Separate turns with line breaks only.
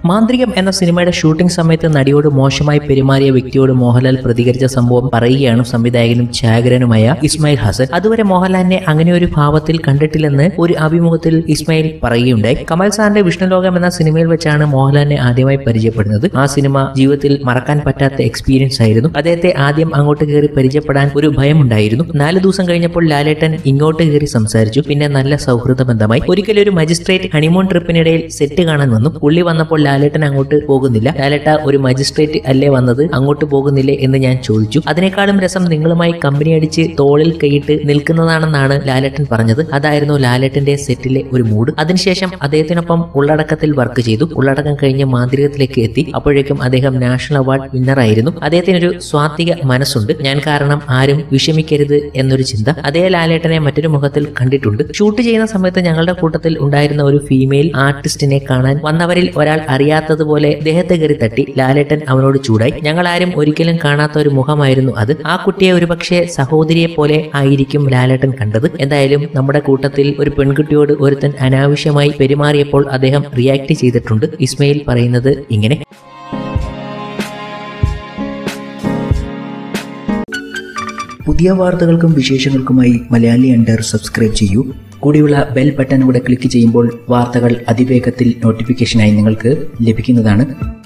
മാന്ത്രികം എന്ന സിനിമയുടെ ഷൂട്ടിംഗ് സമയത്ത് നടിയോട് മോശമായി പെരുമാറിയ വ്യക്തിയോട് മോഹൻലാൽ പ്രതികരിച്ച സംഭവം പറയുകയാണ് സംവിധായകനും ഛായാഗ്രനുമായ ഇസ്മായിൽ ഹസൻ അതുവരെ മോഹൻലാലിനെ അങ്ങനെ ഒരു ഭാവത്തിൽ കണ്ടിട്ടില്ലെന്ന് ഒരു അഭിമുഖത്തിൽ ഇസ്മായിൽ പറയുകയുണ്ടായി കമൽ സാറിന്റെ വിഷ്ണുലോകം എന്ന സിനിമയിൽ വെച്ചാണ് മോഹൻലാലിനെ ആദ്യമായി പരിചയപ്പെടുന്നത് ആ സിനിമ ജീവിതത്തിൽ മറക്കാൻ പറ്റാത്ത എക്സ്പീരിയൻസ് ആയിരുന്നു അദ്ദേഹത്തെ ആദ്യം അങ്ങോട്ട് കയറി പരിചയപ്പെടാൻ ഒരു ഭയമുണ്ടായിരുന്നു നാല് ദിവസം കഴിഞ്ഞപ്പോൾ ലാലേട്ടൻ ഇങ്ങോട്ട് കയറി സംസാരിച്ചു പിന്നെ നല്ല സൗഹൃദ ബന്ധമായി ഒരിക്കലും ഒരു മജിസ്ട്രേറ്റ് ഹണിമൂൺ ട്രിപ്പിനിടയിൽ സെറ്റ് കാണാൻ വന്നു പുള്ളി വന്നപ്പോൾ ലാലേട്ടൻ അങ്ങോട്ട് പോകുന്നില്ല ലാലേട്ട ഒരു മജിസ്ട്രേറ്റ് അല്ലേ വന്നത് അങ്ങോട്ട് പോകുന്നില്ലേ എന്ന് ഞാൻ ചോദിച്ചു അതിനേക്കാളും രസം നിങ്ങളുമായി കമ്പനി അടിച്ച് തോളിൽ കൈയിട്ട് നിൽക്കുന്നതാണെന്നാണ് ലാലേട്ടൻ പറഞ്ഞത് അതായിരുന്നു ലാലേട്ടന്റെ സെറ്റിലെ ഒരു മൂഡ് അതിനുശേഷം അദ്ദേഹത്തിനൊപ്പം ഉള്ളടക്കത്തിൽ വർക്ക് ചെയ്തു ഉള്ളടക്കം കഴിഞ്ഞ് മാന്ത്രികത്തിലേക്ക് എത്തി അപ്പോഴേക്കും അദ്ദേഹം നാഷണൽ അവാർഡ് വിന്നറായിരുന്നു അദ്ദേഹത്തിന് ഒരു സ്വാത്വിക മനസ്സുണ്ട് ഞാൻ കാരണം ആരും വിഷമിക്കരുത് എന്നൊരു ചിന്ത അതേ ലാലേട്ടനെ മറ്റൊരു മുഖത്തിൽ കണ്ടിട്ടുണ്ട് ഷൂട്ട് ചെയ്യുന്ന സമയത്ത് ഞങ്ങളുടെ കൂട്ടത്തിൽ ഉണ്ടായിരുന്ന ഒരു ഫീമെയിൽ ആർട്ടിസ്റ്റിനെ കാണാൻ വന്നവരിൽ ഒരാൾ അറിയാത്തതുപോലെ ദേഹത്തെ കയറി തട്ടി ലാലേട്ടൻ അവനോട് ചൂടായി ഞങ്ങൾ ആരും ഒരിക്കലും കാണാത്ത ഒരു മുഖമായിരുന്നു അത് ആ കുട്ടിയെ ഒരുപക്ഷെ സഹോദരിയെ പോലെ ആയിരിക്കും ലാലേട്ടൻ കണ്ടത് എന്തായാലും നമ്മുടെ കൂട്ടത്തിൽ ഒരു പെൺകുട്ടിയോട് ഒരുത്തൻ അനാവശ്യമായി പെരുമാറിയപ്പോൾ അദ്ദേഹം റിയാക്ട് ചെയ്തിട്ടുണ്ട് ഇസ്മയിൽ പറയുന്നത് ഇങ്ങനെ
പുതിയ വാർത്തകൾക്കും വിശേഷങ്ങൾക്കുമായി മലയാളി അണ്ടർ സബ്സ്ക്രൈബ് ചെയ്യൂ കൂടിയുള്ള ബെൽ ബട്ടൺ കൂടെ ക്ലിക്ക് ചെയ്യുമ്പോൾ വാർത്തകൾ അതിവേഗത്തിൽ നോട്ടിഫിക്കേഷനായി നിങ്ങൾക്ക് ലഭിക്കുന്നതാണ്